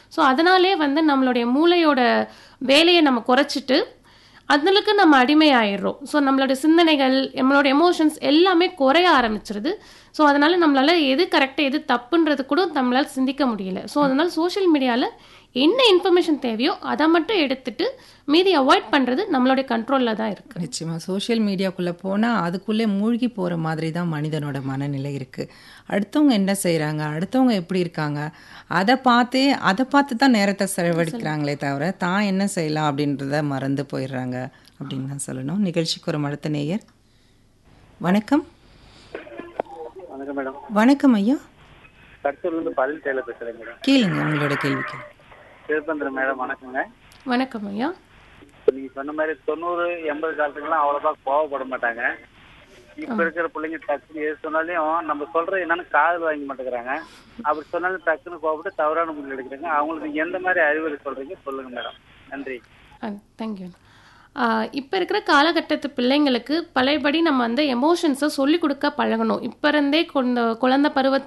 so அதனாலே வந்து நம்மளுடைய மூளையோட வேலையை நம்ம குறைச்சிட்டு அதுக்கு நம்ம அடிமையாயிடுறோம் ஸோ நம்மளோட சிந்தனைகள் நம்மளோட எமோஷன்ஸ் எல்லாமே குறைய ஆரம்பிச்சிருது ஸோ அதனால நம்மளால எது கரெக்டாக எது தப்புன்றது கூட நம்மளால சிந்திக்க முடியல ஸோ அதனால சோஷியல் மீடியாவில் என்ன இன்ஃபர்மேஷன் தேவையோ அதை மட்டும் எடுத்துட்டு மீதி அவாய்ட் பண்ணுறது நம்மளுடைய கண்ட்ரோலில் தான் இருக்குது நிச்சயமா சோஷியல் மீடியாக்குள்ளே போனால் அதுக்குள்ளே மூழ்கி போகிற மாதிரி தான் மனிதனோட மனநிலை இருக்குது அடுத்தவங்க என்ன செய்கிறாங்க அடுத்தவங்க எப்படி இருக்காங்க அதை பார்த்தே அதை பார்த்து தான் நேரத்தை செலவழிக்கிறாங்களே தவிர தான் என்ன செய்யலாம் அப்படின்றத மறந்து போயிடுறாங்க அப்படின்னு தான் சொல்லணும் நிகழ்ச்சிக்கு ஒரு அடுத்த நேயர் வணக்கம் வணக்கம் மேடம் வணக்கம் ஐயா கருத்தூர்லேருந்து பதில் டெய்லர் பேசுகிறேன் மேடம் கேளுங்க உங்களோட கேள்விக்கு திருப்பந்திரம் மேடம் வணக்கங்க வணக்கம் ஐயா நீங்கள் சொன்ன மாதிரி தொண்ணூறு எண்பது காலத்துக்குலாம் அவ்வளோவா கோவப்பட மாட்டாங்க இப்போ இருக்கிற பிள்ளைங்க டக்குன்னு எது சொன்னாலையும் நம்ம சொல்கிறது என்னன்னு காதல் வாங்கி மாட்டேங்கிறாங்க அப்படி சொன்னாலும் டக்குன்னு கோவப்பட்டு தவறான முடிவு எடுக்கிறாங்க அவங்களுக்கு எந்த மாதிரி அறிவுரை சொல்கிறீங்க சொல்லுங்கள் மேடம் நன்றி தேங்க்யூ இப்போ இருக்கிற காலகட்டத்து பிள்ளைங்களுக்கு பழையபடி நம்ம வந்து எமோஷன்ஸை சொல்லிக் கொடுக்க பழகணும் இப்போ இருந்தே கொண்ட குழந்தை பருவத்தில்